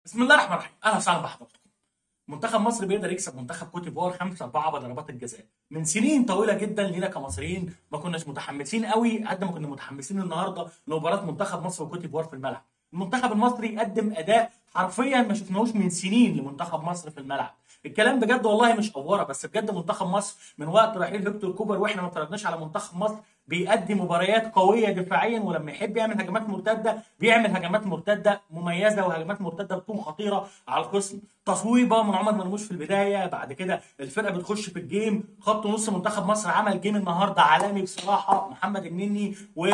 بسم الله الرحمن الرحيم اهلا وسهلا بحضراتكم منتخب مصر بيقدر يكسب منتخب كوت ديفوار 5 4 بضربات الجزاء من سنين طويله جدا لينا كمصريين ما كناش متحمسين قوي قد ما كنا متحمسين النهارده لمباراه منتخب مصر وكوت ديفوار في الملعب المنتخب المصري قدم اداء حرفيا ما شفناهوش من سنين لمنتخب مصر في الملعب الكلام بجد والله مش افوره بس بجد منتخب مصر من وقت رحيل هيكتور كوبر واحنا ما اتفرجناش على منتخب مصر بيقدم مباريات قويه دفاعيا ولما يحب يعمل هجمات مرتده بيعمل هجمات مرتده مميزه وهجمات مرتده بتكون خطيره على الخصم تصويبه من عمر مرموش في البدايه بعد كده الفرقه بتخش في الجيم خط نص منتخب مصر عمل جيم النهارده عالمي بصراحه محمد النني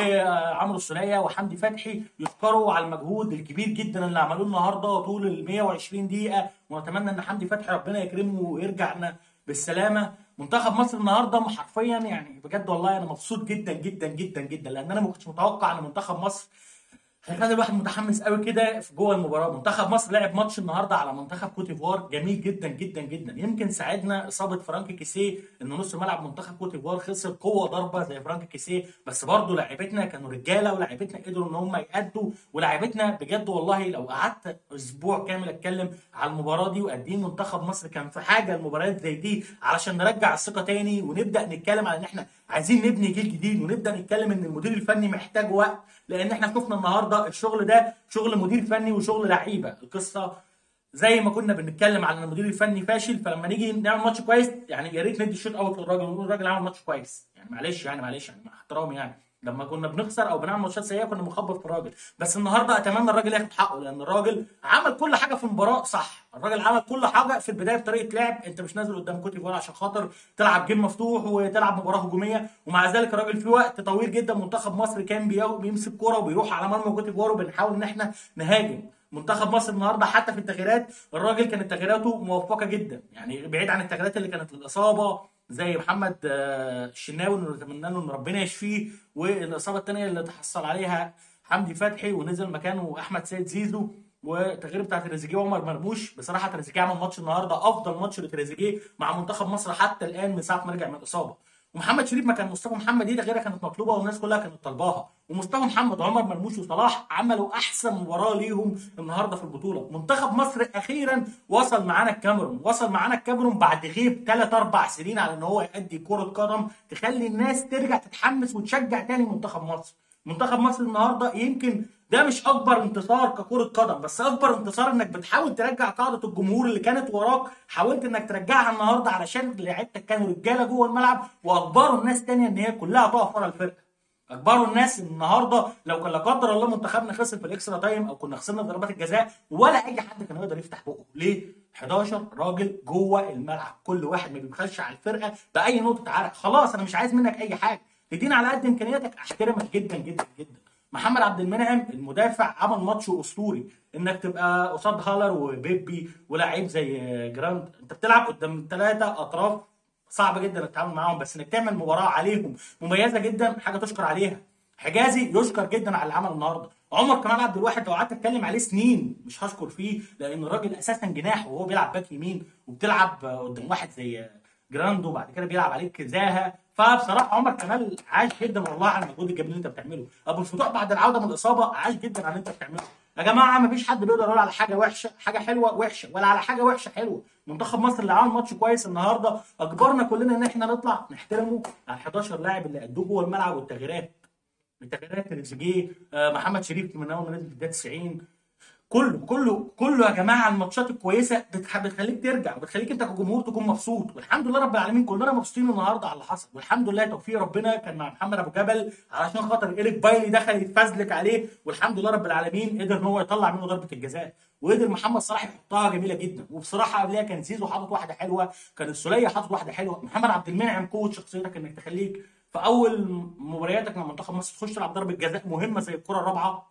وعمرو السوليه وحمدي فتحي يشكروا على المجهود الكبير جدا اللي عملوه النهارده طول ال 120 دقيقه ونتمنى ان حمدي فتحي ربنا يكرمه ويرجع لنا بالسلامه منتخب مصر النهارده حرفيا يعني بجد والله انا مبسوط جدا جدا جدا جدا لان انا ما كنتش متوقع ان منتخب مصر هيخلي الواحد متحمس قوي كده في جوه المباراه منتخب مصر لعب ماتش النهارده على منتخب كوت ديفوار جميل جدا جدا جدا يمكن ساعدنا اصابه فرانك كيسيه ان نص ملعب منتخب كوت ديفوار خسر قوه ضربه زي فرانك كيسيه بس برضه لاعيبتنا كانوا رجاله ولاعيبتنا قدروا ان هم يأدوا ولاعيبتنا بجد والله لو قعدت اسبوع كامل اتكلم على المباراه دي وقد ايه منتخب مصر كان في حاجه المباريات زي دي علشان نرجع الثقه تاني ونبدا نتكلم على ان احنا عايزين نبني جيل جديد ونبدا نتكلم ان المدير الفني محتاج وقت لان احنا شفنا النهارده الشغل ده شغل مدير فني وشغل لعيبه القصه زي ما كنا بنتكلم على ان المدير الفني فاشل فلما نيجي نعمل ماتش كويس يعني يا ريت ندي الشوط اوت للراجل ونقول الراجل عمل ماتش كويس يعني معلش يعني معلش يعني مع احترامي يعني لما كنا بنخسر او بنعمل ماتشات سيئه كنا بنخبط في الراجل بس النهارده اتمنى الراجل ياخد حقه لان الراجل عمل كل حاجه في المباراه صح الراجل عمل كل حاجه في البدايه بطريقه لعب انت مش نازل قدام كوت ديفوار عشان خاطر تلعب جيم مفتوح وتلعب مباراه هجوميه ومع ذلك الراجل في وقت طويل جدا منتخب مصر كان بيمسك كوره وبيروح على مرمى كوت ديفوار وبنحاول ان احنا نهاجم منتخب مصر النهارده حتى في التغييرات الراجل كانت تغييراته موفقه جدا يعني بعيد عن التغييرات اللي كانت للاصابه زي محمد الشناوي اللي نتمنى له ان ربنا يشفيه والاصابه الثانيه اللي تحصل عليها حمدي فتحي ونزل مكانه احمد سيد زيزو والتغيير بتاع تريزيجيه وعمر مرموش بصراحه تريزيجيه عمل ماتش النهارده افضل ماتش لتريزيجيه مع منتخب مصر حتى الان من ساعه ما رجع من الاصابه ومحمد شريف مكان مصطفى محمد دي تغييره كانت مطلوبه والناس كلها كانت طالباها ومصطفى محمد وعمر مرموش وصلاح عملوا احسن مباراه ليهم النهارده في البطوله منتخب مصر اخيرا وصل معانا الكاميرون وصل معانا الكاميرون بعد غيب 3 4 سنين على ان هو يأدي كره قدم تخلي الناس ترجع تتحمس وتشجع تاني منتخب مصر منتخب مصر النهارده يمكن ده مش اكبر انتصار ككره قدم بس اكبر انتصار انك بتحاول ترجع قاعده الجمهور اللي كانت وراك حاولت انك ترجعها النهارده علشان لعيبتك كانوا رجاله جوه الملعب واجبروا الناس تانية ان هي كلها تقف ورا الفرقه اجبروا الناس النهارده لو كان لا قدر الله منتخبنا خسر في الاكسترا تايم او كنا خسرنا في ضربات الجزاء ولا اي حد كان يقدر يفتح بقه ليه 11 راجل جوه الملعب كل واحد ما بيبخلش على الفرقه باي نقطه عرق خلاص انا مش عايز منك اي حاجه تدينا على قد امكانياتك احترمك جدا جدا جدا محمد عبد المنعم المدافع عمل ماتش اسطوري انك تبقى قصاد هالر وبيبي ولاعيب زي جراند انت بتلعب قدام ثلاثه اطراف صعب جدا انك تتعامل معاهم بس انك تعمل مباراه عليهم مميزه جدا حاجه تشكر عليها حجازي يشكر جدا على اللي عمله النهارده عمر كمال عبد الواحد لو قعدت اتكلم عليه سنين مش هشكر فيه لان الراجل اساسا جناح وهو بيلعب باك يمين وبتلعب قدام واحد زي جراندو وبعد كده بيلعب عليك زاها فبصراحه عمر كمال عاش جدا والله على المجهود الجميل اللي انت بتعمله ابو الفتوح بعد العوده من الاصابه عاش جدا على اللي انت بتعمله يا جماعه ما فيش حد بيقدر يقول على حاجه وحشه حاجه حلوه وحشه ولا على حاجه وحشه حلوه منتخب مصر اللي عمل ماتش كويس النهارده اجبرنا كلنا ان احنا نطلع نحترمه على 11 لاعب اللي ادوه جوه الملعب والتغييرات التغييرات تريزيجيه محمد شريف من اول ما نزل في الدقيقه 90 كله كله كله يا جماعه الماتشات الكويسه بتخليك ترجع وبتخليك انت كجمهور تكون مبسوط والحمد لله رب العالمين كلنا مبسوطين النهارده على اللي حصل والحمد لله توفيق ربنا كان مع محمد ابو جبل علشان خاطر ايريك بايلي دخل يتفزلك عليه والحمد لله رب العالمين قدر ان هو يطلع منه ضربه الجزاء وقدر محمد صلاح يحطها جميله جدا وبصراحه قبلها كان زيزو حاطط واحده حلوه كان السوليه حاطط واحده حلوه محمد عبد المنعم قوه شخصيتك انك تخليك في اول مبارياتك مع منتخب مصر تخش تلعب ضربه جزاء مهمه زي الكره الرابعه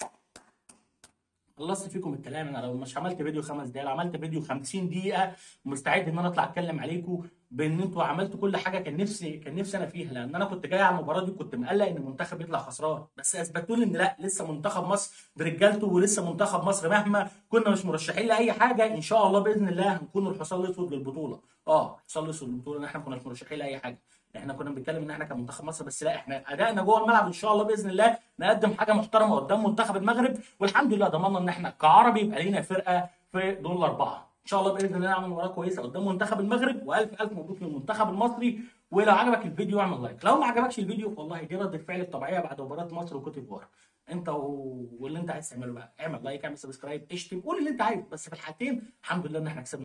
خلصت فيكم الكلام انا لو مش عملت فيديو خمس دقايق عملت فيديو 50 دقيقه مستعد ان انا اطلع اتكلم عليكم بان انتوا عملتوا كل حاجه كان نفسي كان نفسي انا فيها لان انا كنت جاي على المباراه دي كنت مقلق ان المنتخب يطلع خسران بس اثبتوا لي ان لا لسه منتخب مصر برجالته ولسه منتخب مصر مهما كنا مش مرشحين لاي حاجه ان شاء الله باذن الله هنكون الحصان الاسود للبطوله اه الحصان الاسود للبطوله ان احنا كنا مش مرشحين لاي حاجه احنا كنا بنتكلم ان احنا كمنتخب مصر بس لا احنا ادائنا جوه الملعب ان شاء الله باذن الله نقدم حاجه محترمه قدام منتخب المغرب والحمد لله ضمننا ان احنا كعربي يبقى لينا فرقه في دور الاربعه ان شاء الله باذن الله نعمل مباراه كويسه قدام منتخب المغرب والف الف مبروك للمنتخب المصري ولو عجبك الفيديو اعمل لايك لو ما عجبكش الفيديو والله دي رد الفعل الطبيعيه بعد مباراه مصر وكوت ديفوار انت و... واللي انت عايز تعمله بقى اعمل لايك اعمل سبسكرايب اشتم قول اللي انت عايزه بس في الحالتين الحمد لله ان احنا كسبنا